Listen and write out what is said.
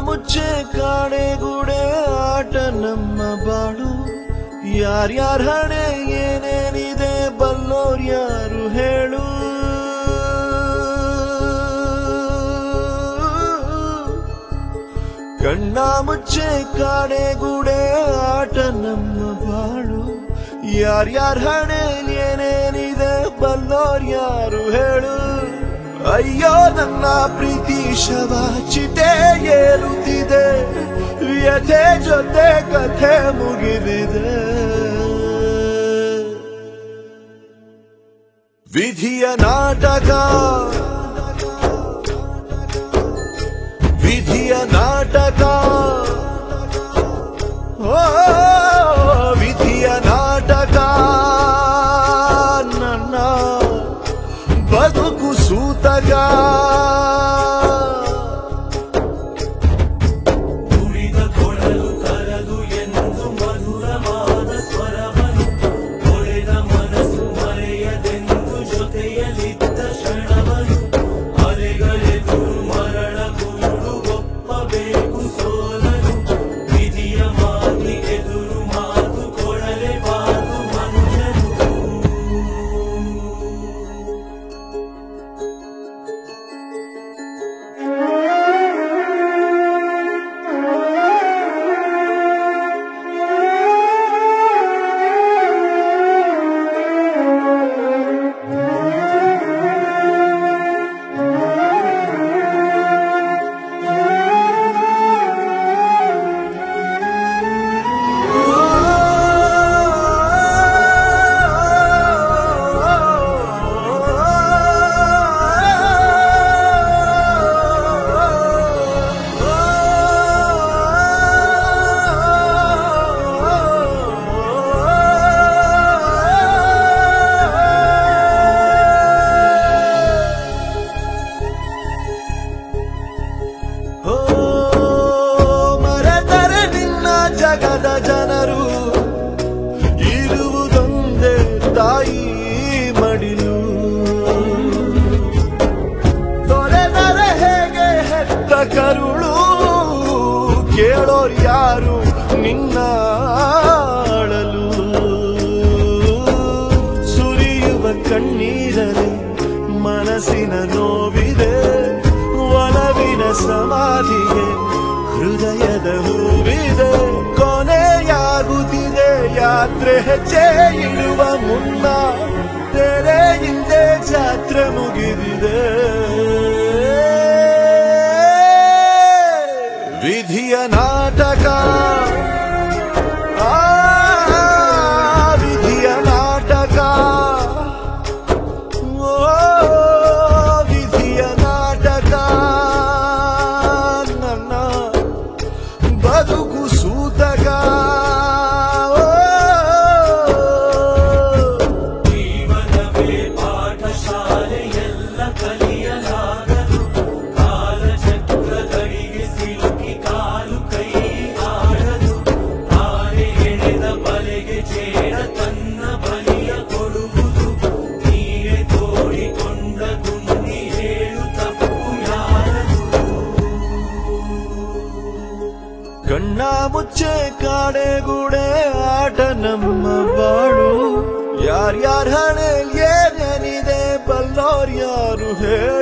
ಮುಚ್ಚೆ ಕಾಣೆಗೂಡೆ ಆಟ ನಮ್ಮ ಬಾಳು ಯಾರ್ಯಾರ ಹಣೆ ಏನೇನಿದೆ ಬಲ್ಲೋರ್ ಯಾರು ಹೇಳು ಕಣ್ಣ ಮುಚ್ಚೆ ಕಾಣೆಗೂಡೆ ಆಟ ನಮ್ಮ ಬಾಳು ಯಾರ್ಯಾರ ಹಣೆ ಏನೇನಿದೆ ಬಲ್ಲೋರ್ ಯಾರು ಹೇಳು ಅಯ್ಯೋ ನನ್ನ ಪ್ರೀತಿ ಶವ ಚಿತೆ ಏರುತ್ತಿದೆ ವ್ಯಥೆ ಜೊತೆ ಕಥೆ ಮುಗಿದಿದೆ ವಿಧಿಯ ನಾಟಕ ವಿಧಿಯ ನಾಟಕ ಓ ವಿಧಿಯ ನಾಟಕ ನನ್ನ ಬದುಕು ಸೂತಕ ಉಳಿದ ಕೊಡಲು ಕರದು ಎಂದು ಮಧುರವಾದ ಸ್ವರವನು ಕೊಳೆದ ಮನಸ್ಸು ಮರೆಯದೆಂದು ಜೊತೆಯಲಿದ್ದ ಕ್ಷಣವನು ಅಲೆಗಳೆದುರು ಮರಳ ಕುರುಡು ಒಪ್ಪಬೇಕು ಸೋಲನು ವಿಧಿಯ ಮಾತಿ ಎದುರು ಮಾತು ಕೊಡಲೇಬಾರದು ಮನುಷ್ಯನು ಓ ಮರೆತರೆ ನಿನ್ನ ಜಗದ ಜನರು ಇರುವುದೊಂದೇ ತಾಯಿ ಮಡಿಲು ತೊರೆದರೆ ಹೇಗೆ ಹೆತ್ತ ಕರುಳು ಕೇಳೋರ್ ಯಾರು ನಿನ್ನ ಅಳಲು ಸುರಿಯುವ ಕಣ್ಣೀರಲಿ ಮನಸ್ಸಿನ ನೋವಿದೆ ಒಲವಿನ ಸಮಾಧಿಗೆ ಹೃದಯದ ಹೂವಿದೆ ಕೊನೆಯಾಗುತ್ತಿದೆ ಯಾತ್ರೆ ಹೆಜ್ಜೆ ಇಡುವ ಮುನ್ನ ತೆರೆ ಹಿಂದೆ ಜಾತ್ರೆ ಮುಗಿದಿದೆ ವಿಧಿಯ ನಾಟಕ ಆ ವಿಧಿಯ ನಾಟಕ ಓ ವಿಧಿಯ ನಾಟಕ ನನ್ನ ಬದುಕು ಸೂತಕ ಓ ಜೀವನವೇ ಪಾಠಶಾಲೆ ಎಲ್ಲ ಕಲಿಯಲಾಗದು ಕಾಲಚಕ್ರದಡಿಗೆ ಸಿಲುಕಿ ಕಾಲು ಕೈ ಆಡದು ತಾನೆ ಎಳೆದ ಬಲೆಗೆ ಚೇಡ ತನ್ನ ಬಲಿಯ ಕೊಡುವುದು ನೀನೆ ತೋಡಿಕೊಂಡ ಗುಂಡಿ ಹೇಳು ತಪ್ಪು ಯಾರದು ಕಣ್ಣ ಮುಚ್ಚೆ ಕಾಡೆಗೂಡೆ ಆಟ ನಮ್ಮ ಬಾಳು ಯಾರ್ಯಾರ ಹಣೆ ಏನೇನಿದೆ ಬಲ್ಲೋರ್ ಯಾರು ಹೇಳು